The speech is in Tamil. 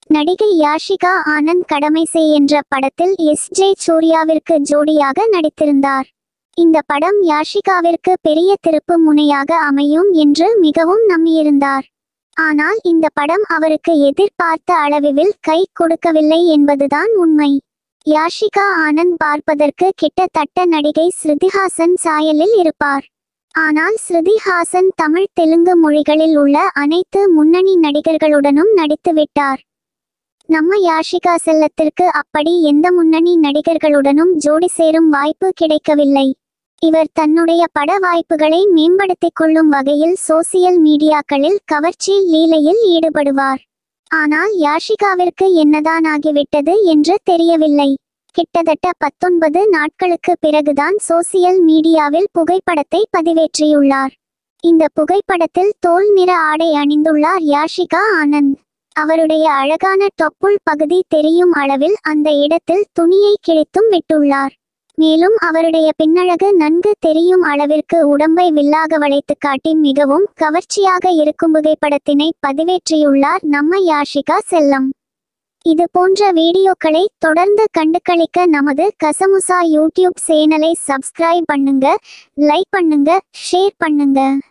நடிகை யாஷிகா ஆனந்த் கடமை செய் என்ற படத்தில் எஸ் ஜே சூர்யாவிற்கு ஜோடியாக நடித்திருந்தார் இந்த படம் யாஷிகாவிற்கு பெரிய திருப்பு முனையாக அமையும் என்று மிகவும் நம்பியிருந்தார் ஆனால் இந்த படம் அவருக்கு எதிர்பார்த்த அளவில் கை கொடுக்கவில்லை என்பதுதான் உண்மை யாஷிகா ஆனந்த் பார்ப்பதற்கு கிட்டத்தட்ட நடிகை ஸ்ருதிஹாசன் சாயலில் இருப்பார் ஆனால் ஸ்ருதிஹாசன் தமிழ் தெலுங்கு மொழிகளில் உள்ள அனைத்து முன்னணி நடிகர்களுடனும் நடித்துவிட்டார் நம்ம யாஷிகா செல்லத்திற்கு அப்படி எந்த முன்னணி நடிகர்களுடனும் ஜோடி சேரும் வாய்ப்பு கிடைக்கவில்லை இவர் தன்னுடைய பட வாய்ப்புகளை மேம்படுத்திக் கொள்ளும் வகையில் சோசியல் மீடியாக்களில் கவர்ச்சி லீலையில் ஈடுபடுவார் ஆனால் யாஷிகாவிற்கு என்னதான் ஆகிவிட்டது என்று தெரியவில்லை கிட்டத்தட்ட பத்தொன்பது நாட்களுக்கு பிறகுதான் சோசியல் மீடியாவில் புகைப்படத்தை பதிவேற்றியுள்ளார் இந்த புகைப்படத்தில் தோல் நிற ஆடை அணிந்துள்ளார் யாஷிகா ஆனந்த் அவருடைய அழகான தொப்புள் பகுதி தெரியும் அளவில் அந்த இடத்தில் துணியை கிழித்தும் விட்டுள்ளார் மேலும் அவருடைய பின்னழகு நன்கு தெரியும் அளவிற்கு உடம்பை வில்லாக வளைத்து காட்டி மிகவும் கவர்ச்சியாக இருக்கும் புகைப்படத்தினை பதிவேற்றியுள்ளார் நம்ம யாஷிகா செல்லம் இது போன்ற வீடியோக்களை தொடர்ந்து கண்டுகளிக்க நமது கசமுசா யூடியூப் சேனலை சப்ஸ்கிரைப் பண்ணுங்க லைக் பண்ணுங்க ஷேர் பண்ணுங்க